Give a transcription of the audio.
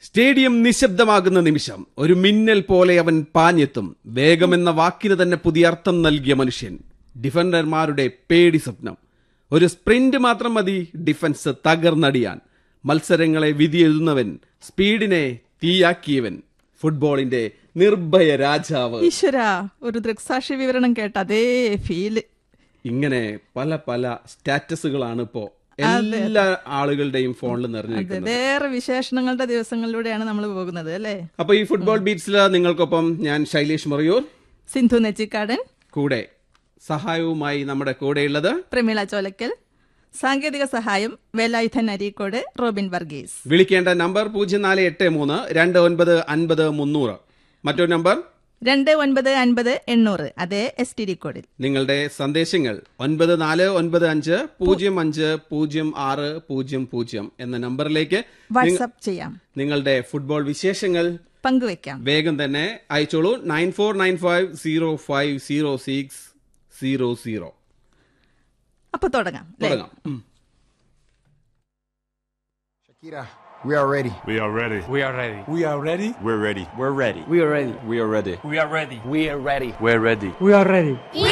Stadium നിശബ്ദമാകുന്ന നിമിഷം ഒരു മിന്നൽ പോലെ അവൻ പാഞ്ഞെത്തും വേഗമെന്ന വാക്കിന് തന്നെ പുതിയ അർത്ഥം നൽകിയ മനുഷ്യൻ ഡിഫൻഡർമാരുടെ പേടി സ്വപ്നം ഒരു സ്പ്രിന്റ് മാത്രം മതി ഡിഫൻസ് തകർന്നടിയാൻ മത്സരങ്ങളെ വിധിയെഴുതുന്നവൻ സ്പീഡിനെ തീയാക്കിയവൻ ഫുട്ബോളിന്റെ നിർഭയ രാജാവ് ഈശ്വര ഒരു ദൃക്സാക്ഷി വിവരണം കേട്ട അതേ ഫീല് ഇങ്ങനെ പല പല സ്റ്റാറ്റസുകളാണ് ഇപ്പോ എല്ലാ ആളുകളുടെയും ഫോണിൽ നിറഞ്ഞു അതെ നിൽക്കുന്നത് വേറെ വിശേഷണങ്ങളുടെ ദിവസങ്ങളിലൂടെയാണ് നമ്മൾ പോകുന്നത് അല്ലേ അപ്പൊ ഈ ഫുട്ബോൾ ബീറ്റ്സിൽ നിങ്ങൾക്കൊപ്പം ഞാൻ ശൈലേഷ് മറിയൂർ സിന്ധു നെച്ചിക്കാടൻ കൂടെ സഹായവുമായി നമ്മുടെ കൂടെയുള്ളത് പ്രമീള ചോലക്കൽ സാങ്കേതിക സഹായം വേലായുധൻ അരീക്കോട് റോബിൻ വർഗീസ് വിളിക്കേണ്ട നമ്പർ പൂജ്യം നാല് എട്ട് മൂന്ന് രണ്ട് ഒൻപത് അൻപത് മുന്നൂറ് മറ്റൊരു നമ്പർ രണ്ട് ഒൻപത് അൻപത് എണ്ണൂറ് അതേ എസ് ടി ഡി കോഡിൽ നിങ്ങളുടെ സന്ദേശങ്ങൾ ഒൻപത് നാല് ഒൻപത് അഞ്ച് പൂജ്യം അഞ്ച് പൂജ്യം ആറ് പൂജ്യം പൂജ്യം എന്ന നമ്പറിലേക്ക് വാട്സപ്പ് ചെയ്യാം നിങ്ങളുടെ ഫുട്ബോൾ വിശേഷങ്ങൾ പങ്കുവെക്കാം വേഗം തന്നെ അയച്ചോളൂ nine four nine five zero five zero six zero zero അപ്പൊ തുടങ്ങാം അല്ലേ തുടങ്ങാം ഉം. Shakira, we are ready. We are ready. We are ready. We are ready. We're ready. We're ready. We are ready. We are ready. We are ready. We are ready. We're ready. We are ready.